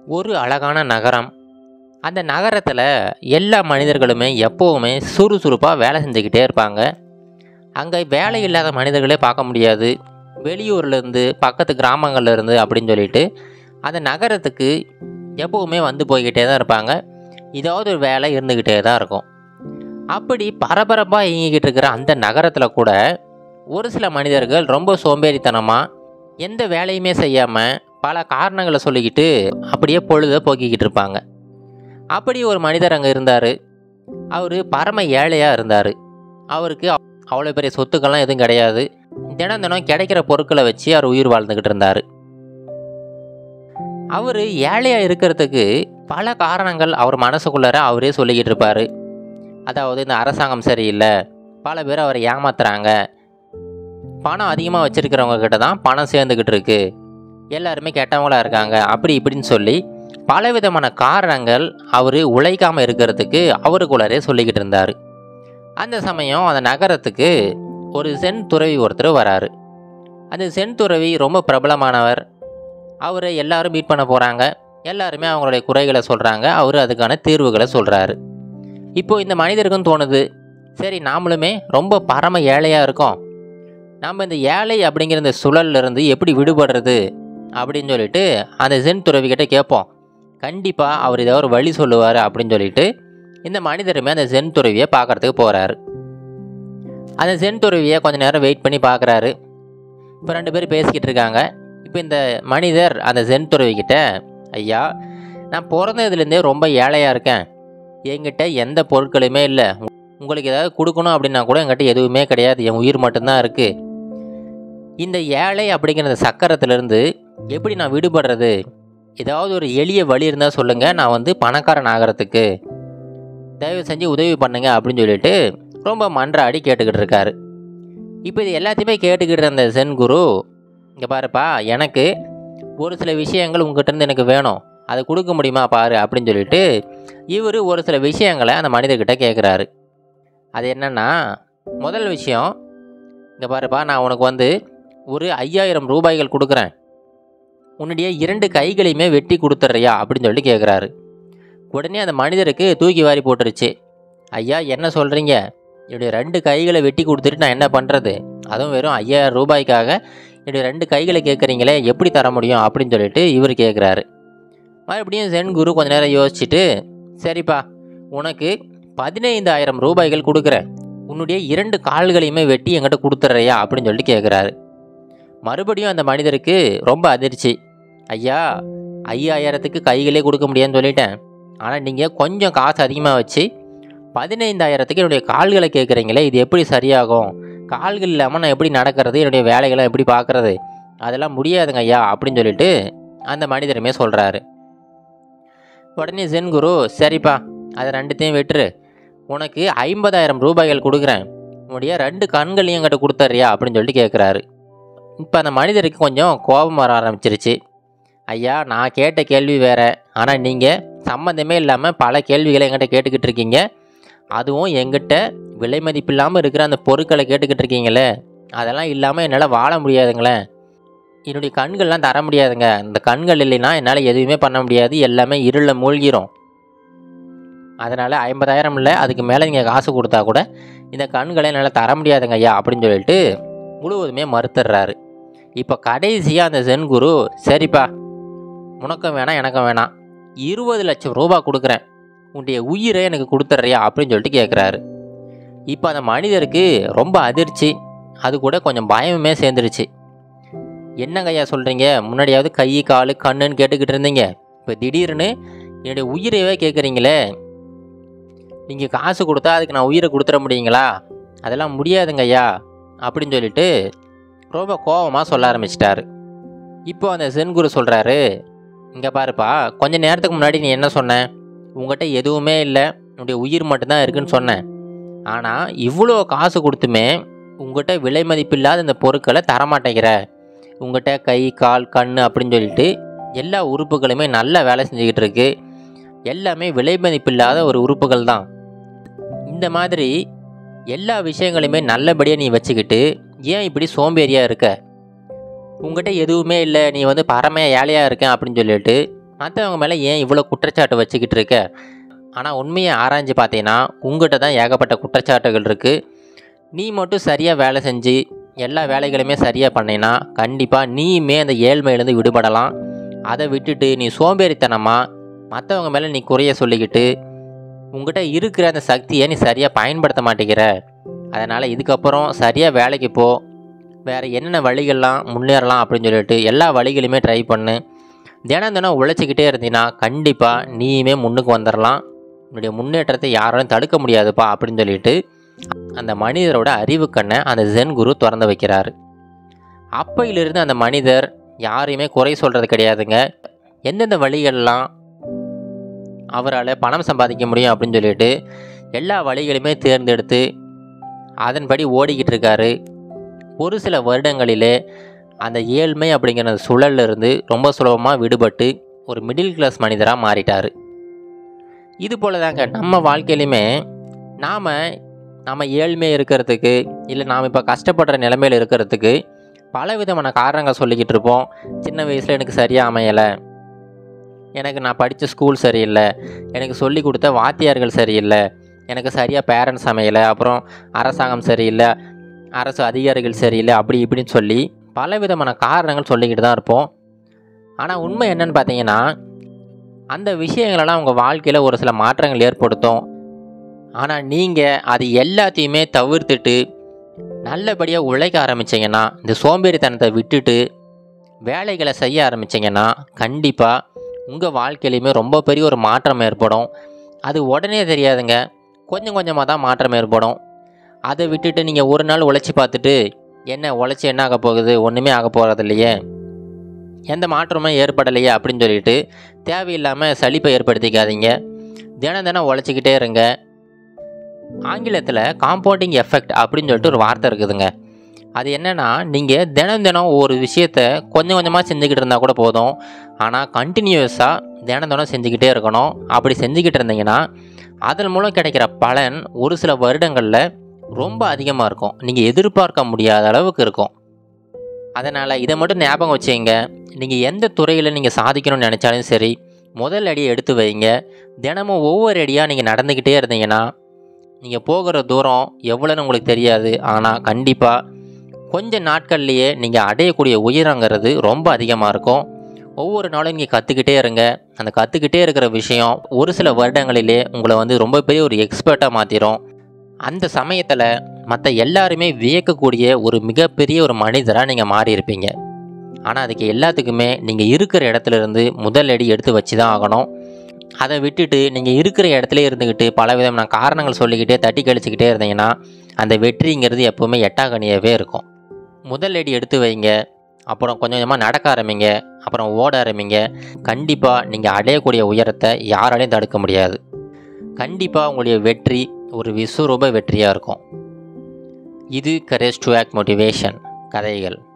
ஒரு அழகான நகரம் அந்த நகரத்தில் எல்லா மனிதர்களுமே எப்போவுமே சுறுசுறுப்பாக வேலை செஞ்சுக்கிட்டே இருப்பாங்க அங்கே வேலை இல்லாத மனிதர்களே பார்க்க முடியாது வெளியூர்லேருந்து பக்கத்து கிராமங்கள்ல இருந்து அப்படின்னு சொல்லிட்டு அந்த நகரத்துக்கு எப்போவுமே வந்து போய்கிட்டே தான் இருப்பாங்க ஏதாவது ஒரு வேலை இருந்துக்கிட்டே தான் இருக்கும் அப்படி பரபரப்பாக இயங்கிக்கிட்டு இருக்கிற அந்த நகரத்தில் கூட ஒரு சில மனிதர்கள் ரொம்ப சோம்பேறித்தனமாக எந்த வேலையுமே செய்யாமல் பல காரணங்களை சொல்லிக்கிட்டு அப்படியே பொழுதை போக்கிக்கிட்டு இருப்பாங்க அப்படி ஒரு மனிதர் அங்கே இருந்தார் அவர் பரம ஏழையாக இருந்தார் அவருக்கு அவ்வளோ பெரிய சொத்துக்கள்லாம் எதுவும் கிடையாது தினம் தினம் கிடைக்கிற பொருட்களை வச்சு அவர் உயிர் வாழ்ந்துக்கிட்டு இருந்தார் அவர் ஏழையாக இருக்கிறதுக்கு பல காரணங்கள் அவர் மனசுக்குள்ளார அவரே சொல்லிக்கிட்டு இருப்பார் அதாவது இந்த அரசாங்கம் சரியில்லை பல பேர் அவரை ஏமாத்துறாங்க பணம் அதிகமாக வச்சுருக்கிறவங்க கிட்ட தான் பணம் சேர்ந்துக்கிட்டு இருக்கு எல்லாருமே கெட்டவங்களா இருக்காங்க அப்படி இப்படின்னு சொல்லி பலவிதமான காரணங்கள் அவர் உழைக்காமல் இருக்கிறதுக்கு அவருக்குள்ளாரே சொல்லிக்கிட்டு இருந்தார் அந்த சமயம் அந்த நகரத்துக்கு ஒரு சென் துறவி ஒருத்தர் வராரு அந்த சென் துறவி ரொம்ப பிரபலமானவர் அவரை எல்லாரும் மீட் பண்ண போகிறாங்க எல்லாருமே அவங்களுடைய குறைகளை சொல்கிறாங்க அவர் அதுக்கான தீர்வுகளை சொல்கிறாரு இப்போ இந்த மனிதருக்கும் தோணுது சரி நாமளுமே ரொம்ப பரம ஏழையாக இருக்கோம் நம்ம இந்த ஏழை அப்படிங்கிற இந்த சுழல்ல இருந்து எப்படி விடுபடுறது அப்படின்னு சொல்லிட்டு அந்த சென் துறவிக்கிட்ட கேட்போம் கண்டிப்பாக அவர் ஏதாவது ஒரு வழி சொல்லுவார் அப்படின்னு சொல்லிட்டு இந்த மனிதருமே அந்த சென் துறவியை பார்க்கறதுக்கு போகிறாரு அந்த சென் துறவியை கொஞ்ச நேரம் வெயிட் பண்ணி பார்க்குறாரு இப்போ ரெண்டு பேரும் பேசிக்கிட்டு இருக்காங்க இப்போ இந்த மனிதர் அந்த சென் துறவிக்கிட்ட ஐயா நான் பிறந்ததுலேருந்தே ரொம்ப ஏழையாக இருக்கேன் என்கிட்ட எந்த பொருட்களுமே இல்லை உங்களுக்கு ஏதாவது கொடுக்கணும் அப்படின்னா கூட என்கிட்ட எதுவுமே கிடையாது என் உயிர் மட்டும்தான் இருக்குது இந்த ஏழை அப்படிங்கிற அந்த சக்கரத்திலிருந்து எப்படி நான் விடுபடுறது ஏதாவது ஒரு எளிய வழி இருந்தால் சொல்லுங்கள் நான் வந்து பணக்காரன் ஆகிறதுக்கு தயவு செஞ்சு உதவி பண்ணுங்க அப்படின்னு சொல்லிட்டு ரொம்ப மன்றாடி கேட்டுக்கிட்டு இருக்காரு இப்போ இது எல்லாத்தையுமே கேட்டுக்கிட்டு இருந்த சென் குரு இங்கே பாருப்பா எனக்கு ஒரு சில விஷயங்கள் உங்ககிட்ட இருந்து எனக்கு வேணும் அதை கொடுக்க முடியுமா பாரு அப்படின்னு சொல்லிட்டு இவர் ஒரு சில விஷயங்களை அந்த மனிதர்கிட்ட கேட்குறாரு அது என்னன்னா முதல் விஷயம் இங்கே பாருப்பா நான் உனக்கு வந்து ஒரு ஐயாயிரம் ரூபாய்கள் கொடுக்குறேன் உன்னுடைய இரண்டு கைகளையுமே வெட்டி கொடுத்துட்றியா அப்படின்னு சொல்லிட்டு கேட்குறாரு உடனே அந்த மனிதருக்கு தூக்கி வாரி போட்டுருச்சு ஐயா என்ன சொல்கிறீங்க என்னுடைய ரெண்டு கைகளை வெட்டி கொடுத்துட்டு நான் என்ன பண்ணுறது அதுவும் வெறும் ஐயாயிரம் ரூபாய்க்காக என்னுடைய ரெண்டு கைகளை கேட்குறீங்களே எப்படி தர முடியும் அப்படின்னு சொல்லிட்டு இவர் கேட்குறாரு மறுபடியும் சென் குரு கொஞ்ச நேரம் யோசிச்சுட்டு சரிப்பா உனக்கு பதினைந்தாயிரம் ரூபாய்கள் கொடுக்குறேன் உன்னுடைய இரண்டு கால்களையுமே வெட்டி என்கிட்ட கொடுத்துட்றியா அப்படின்னு சொல்லிட்டு கேட்குறாரு மறுபடியும் அந்த மனிதருக்கு ரொம்ப அதிர்ச்சி ஐயா ஐயாயிரத்துக்கு கைகளே கொடுக்க முடியாதுன்னு சொல்லிட்டேன் ஆனால் நீங்கள் கொஞ்சம் காசு அதிகமாக வச்சு பதினைந்தாயிரத்துக்கு என்னுடைய கால்களை கேட்குறீங்களே இது எப்படி சரியாகும் கால்கள் இல்லாமல் நான் எப்படி நடக்கிறது என்னுடைய வேலைகளை எப்படி பார்க்குறது அதெல்லாம் முடியாதுங்க ஐயா அப்படின்னு சொல்லிட்டு அந்த மனிதருமே சொல்கிறாரு உடனே சென் குரு சரிப்பா அதை ரெண்டுத்தையும் வெட்டுரு உனக்கு ஐம்பதாயிரம் ரூபாய்கள் கொடுக்குறேன் உன்னுடைய ரெண்டு கண்களையும் என்கிட்ட கொடுத்துறியா அப்படின்னு சொல்லிட்டு கேட்குறாரு இப்போ அந்த மனிதருக்கு கொஞ்சம் கோபம் வர ஆரம்பிச்சிருச்சு ஐயா நான் கேட்ட கேள்வி வேற ஆனால் நீங்கள் சம்மந்தமே இல்லாமல் பல கேள்விகளை என்கிட்ட கேட்டுக்கிட்டு இருக்கீங்க அதுவும் எங்கிட்ட விலை மதிப்பில்லாமல் இருக்கிற அந்த பொருட்களை கேட்டுக்கிட்டு இருக்கீங்களே அதெல்லாம் இல்லாமல் என்னால் வாழ முடியாதுங்களே என்னுடைய கண்கள்லாம் தர முடியாதுங்க இந்த கண்கள் இல்லைன்னா என்னால் எதுவுமே பண்ண முடியாது எல்லாமே இருளில் மூழ்கிரும் அதனால் ஐம்பதாயிரம் இல்லை அதுக்கு மேலே நீங்கள் காசு கொடுத்தா கூட இந்த கண்களை என்னால் தர முடியாதுங்க ஐயா அப்படின்னு சொல்லிட்டு முழுவதுமே மறுத்துடுறாரு இப்போ கடைசியாக அந்த சென் குரு சரிப்பா உனக்கும் வேணாம் எனக்கும் வேணாம் இருபது லட்சம் ரூபா கொடுக்குறேன் உன்னுடைய உயிரை எனக்கு கொடுத்துட்றியா அப்படின்னு சொல்லிட்டு கேட்குறாரு இப்போ அந்த மனிதருக்கு ரொம்ப அதிர்ச்சி அது கூட கொஞ்சம் பயமுமே சேர்ந்துருச்சு என்னங்க ஐயா சொல்கிறீங்க முன்னாடியாவது கை கால் கண்ணுன்னு கேட்டுக்கிட்டு இருந்தீங்க இப்போ திடீர்னு என்னுடைய உயிரையவே கேட்குறீங்களே நீங்கள் காசு கொடுத்தா அதுக்கு நான் உயிரை கொடுத்துட முடியுங்களா அதெல்லாம் முடியாதுங்க ஐயா அப்படின்னு சொல்லிட்டு ரொம்ப கோபமாக சொல்ல ஆரம்பிச்சிட்டாரு இப்போ அந்த சென்குரு சொல்கிறாரு இங்கே பாருப்பா கொஞ்ச நேரத்துக்கு முன்னாடி நீ என்ன சொன்ன உங்கள்கிட்ட எதுவுமே இல்லை உன்னுடைய உயிர் மட்டும்தான் இருக்குன்னு சொன்னேன் ஆனால் இவ்வளோ காசு கொடுத்துமே உங்கள்கிட்ட விலை மதிப்பில்லாத இந்த பொருட்களை தரமாட்டேங்கிற உங்கள்கிட்ட கை கால் கண் அப்படின்னு சொல்லிட்டு எல்லா உறுப்புகளுமே நல்லா வேலை செஞ்சுக்கிட்டு இருக்கு எல்லாமே விலை மதிப்பில்லாத ஒரு உறுப்புகள் தான் இந்த மாதிரி எல்லா விஷயங்களையுமே நல்லபடியாக நீ வச்சுக்கிட்டு ஏன் இப்படி சோம்பேறியாக இருக்க உங்ககிட்ட எதுவுமே இல்லை நீ வந்து பரமையாக ஏழையாக இருக்கேன் அப்படின்னு சொல்லிட்டு மற்றவங்க மேலே ஏன் இவ்வளோ குற்றச்சாட்டு வச்சுக்கிட்டு இருக்க ஆனால் உண்மையை ஆராய்ஞ்சு பார்த்தீங்கன்னா உங்ககிட்ட தான் ஏகப்பட்ட குற்றச்சாட்டுகள் இருக்குது நீ மட்டும் சரியாக வேலை செஞ்சு எல்லா வேலைகளுமே சரியாக பண்ணினா கண்டிப்பாக நீயுமே அந்த ஏழ்மையிலேருந்து விடுபடலாம் அதை விட்டுட்டு நீ சோம்பேறித்தனமாக மற்றவங்க மேலே நீ குறைய சொல்லிக்கிட்டு உங்ககிட்ட இருக்கிற அந்த சக்தியை நீ சரியாக பயன்படுத்த மாட்டேங்கிற அதனால் இதுக்கப்புறம் சரியாக வேலைக்கு போ வேறு என்னென்ன வழிகள்லாம் முன்னேறலாம் அப்படின்னு சொல்லிட்டு எல்லா வழிகளையுமே ட்ரை பண்ணு தினம் தினம் உழைச்சிக்கிட்டே இருந்தீங்கன்னா கண்டிப்பாக நீயுமே முன்னுக்கு வந்துடலாம் உன்னுடைய முன்னேற்றத்தை யாராலும் தடுக்க முடியாதுப்பா அப்படின்னு சொல்லிட்டு அந்த மனிதரோட அறிவு கண்ணை அந்த ஜென் குரு திறந்து வைக்கிறாரு அப்பையிலிருந்து அந்த மனிதர் யாரையுமே குறை சொல்கிறது கிடையாதுங்க எந்தெந்த வழிகள்லாம் அவரால் பணம் சம்பாதிக்க முடியும் அப்படின்னு சொல்லிட்டு எல்லா வழிகளையுமே தேர்ந்தெடுத்து அதன்படி ஓடிக்கிட்டு இருக்காரு ஒரு சில வருடங்களிலே அந்த ஏழ்மை அப்படிங்கிற அந்த சுழல்ல இருந்து ரொம்ப சுலபமாக விடுபட்டு ஒரு மிடில் கிளாஸ் மனிதராக மாறிட்டார் இது போல தாங்க நம்ம வாழ்க்கையிலுமே நாம் நம்ம ஏழ்மை இருக்கிறதுக்கு இல்லை நாம் இப்போ கஷ்டப்படுற நிலைமையில் இருக்கிறதுக்கு பல விதமான காரணங்கள் சொல்லிக்கிட்டு இருப்போம் சின்ன வயசில் எனக்கு சரியாக அமையலை எனக்கு நான் படித்த ஸ்கூல் சரியில்லை எனக்கு சொல்லி கொடுத்த வாத்தியார்கள் சரியில்லை எனக்கு சரியாக பேரண்ட்ஸ் அமையலை அப்புறம் அரசாங்கம் சரியில்லை அரசு அதிகாரிகள் சரியில்லை அப்படி இப்படின்னு சொல்லி பல விதமான காரணங்கள் சொல்லிக்கிட்டு தான் இருப்போம் ஆனால் உண்மை என்னன்னு பார்த்தீங்கன்னா அந்த விஷயங்களெல்லாம் உங்கள் வாழ்க்கையில் ஒரு சில மாற்றங்கள் ஏற்படுத்தும் ஆனால் நீங்கள் அது எல்லாத்தையுமே தவிர்த்துட்டு நல்லபடியாக உழைக்க ஆரம்பிச்சிங்கன்னா இந்த சோம்பேறித்தனத்தை விட்டுட்டு வேலைகளை செய்ய ஆரம்பிச்சிங்கன்னா கண்டிப்பாக உங்கள் வாழ்க்கையிலையுமே ரொம்ப பெரிய ஒரு மாற்றம் ஏற்படும் அது உடனே தெரியாதுங்க கொஞ்சம் கொஞ்சமாக தான் மாற்றம் ஏற்படும் அதை விட்டுட்டு நீங்கள் ஒரு நாள் உழைச்சி பார்த்துட்டு என்ன உழைச்சி என்ன ஆக போகுது ஒன்றுமே ஆக போகிறது இல்லையே எந்த மாற்றமுமே ஏற்படலையே அப்படின்னு சொல்லிட்டு தேவையில்லாமல் சலிப்பை ஏற்படுத்திக்காதீங்க தினம் தினம் உழைச்சிக்கிட்டே இருங்க ஆங்கிலத்தில் காம்பவுண்டிங் எஃபெக்ட் அப்படின்னு சொல்லிட்டு ஒரு வார்த்தை இருக்குதுங்க அது என்னென்னா நீங்கள் தினம் தினம் ஒரு விஷயத்த கொஞ்சம் கொஞ்சமாக செஞ்சுக்கிட்டு இருந்தால் கூட போதும் ஆனால் கண்டினியூஸாக தினம் தினம் செஞ்சுக்கிட்டே இருக்கணும் அப்படி செஞ்சுக்கிட்டு இருந்தீங்கன்னா அதன் மூலம் கிடைக்கிற பலன் ஒரு சில வருடங்களில் ரொம்ப அதிகமாக இருக்கும் நீங்கள் எதிர்பார்க்க முடியாத அளவுக்கு இருக்கும் அதனால் இதை மட்டும் ஞாபகம் வச்சுங்க நீங்கள் எந்த துறையில் நீங்கள் சாதிக்கணும்னு நினச்சாலும் சரி முதல் அடியை எடுத்து வைங்க தினமும் ஒவ்வொரு அடியாக நீங்கள் நடந்துக்கிட்டே இருந்தீங்கன்னா நீங்கள் போகிற தூரம் எவ்வளோன்னு உங்களுக்கு தெரியாது ஆனால் கண்டிப்பாக கொஞ்ச நாட்கள்லேயே நீங்கள் அடையக்கூடிய உயரங்கிறது ரொம்ப அதிகமாக இருக்கும் ஒவ்வொரு நாளும் நீங்கள் கற்றுக்கிட்டே இருங்க அந்த கற்றுக்கிட்டே இருக்கிற விஷயம் ஒரு சில வருடங்களிலே உங்களை வந்து ரொம்ப பெரிய ஒரு எக்ஸ்பர்ட்டாக மாற்றிடும் அந்த சமயத்தில் மற்ற எல்லாருமே வியக்கக்கூடிய ஒரு மிகப்பெரிய ஒரு மனிதராக நீங்கள் மாறி இருப்பீங்க ஆனால் அதுக்கு எல்லாத்துக்குமே நீங்கள் இருக்கிற இடத்துல இருந்து முதல் அடி எடுத்து வச்சு தான் ஆகணும் அதை விட்டுட்டு நீங்கள் இருக்கிற இடத்துல இருந்துக்கிட்டு பல விதமான காரணங்கள் சொல்லிக்கிட்டே தட்டி கழிச்சுக்கிட்டே இருந்தீங்கன்னா அந்த வெற்றிங்கிறது எப்போவுமே எட்டாகனியாகவே இருக்கும் முதல் அடி எடுத்து வைங்க அப்புறம் கொஞ்சம் கொஞ்சமாக நடக்க ஆரம்பிங்க அப்புறம் ஓட ஆரம்பிங்க கண்டிப்பாக நீங்கள் அடையக்கூடிய உயரத்தை யாராலையும் தடுக்க முடியாது கண்டிப்பாக உங்களுடைய வெற்றி ஒரு விஸ்வரூப வெற்றியாக இருக்கும் இது கரேஜ் டு ஆக்ட் மோட்டிவேஷன் கதைகள்